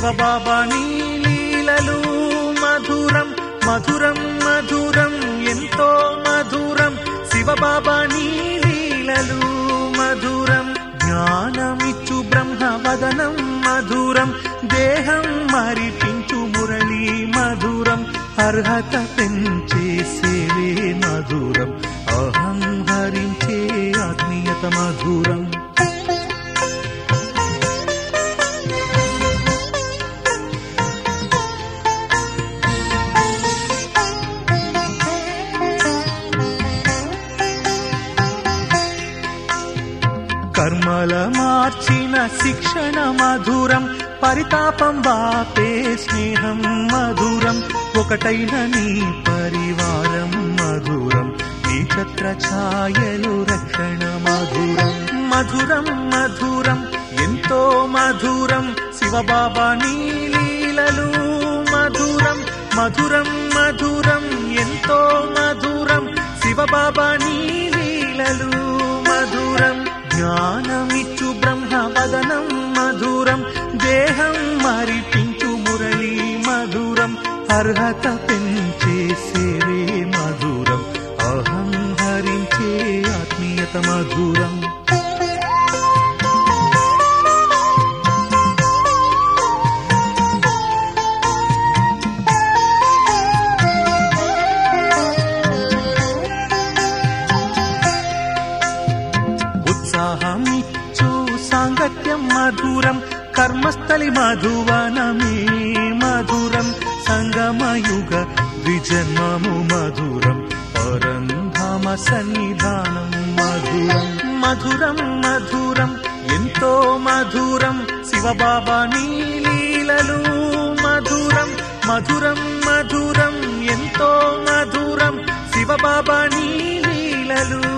శివబాబా నీ లీలలు మధురం మధురం మధురం ఎంతో మధురం శివబాబా నీ లీలలు మధురం జ్ఞానమిచ్చు బ్రహ్మవదనం మధురం దేహం మరిపించు మురళి మధురం అర్హత పెంచే సేవే మధురం అహం హరించే ఆత్మీయత మధురం కర్మల మార్చిన శిక్షణ మధురం పరితాపం వాపే స్నేహం మధురం ఒకటైన నీ పరివారం మధురం నీ ఛత్ర ఛాయలు రక్షణ మధురం మధురం మధురం ఎంతో మధురం శివబాబా నీ లీలలు మధురం మధురం మధురం ఎంతో మధురం శివబాబా నీ లీలలు మధురం జ్ఞానమిచ్చు బ్రహ్మవదనం మధురం దేహం మరిపించు మురళి మధురం అర్హత పెంచే సేవే మధురం అహం హరించే ఆత్మీయత మధురం ఉత్సాహమిచ్చు సాంగత్యం మధురం కర్మస్థలి మధువనమే మధురం సంగమయుగ ద్విజన్మము మధురం పరంధామ సన్నిధానం మధురం మధురం మధురం ఎంతో మధురం శివబాబా నీ లీలలు మధురం మధురం మధురం ఎంతో మధురం శివబాబా నీ లీలలు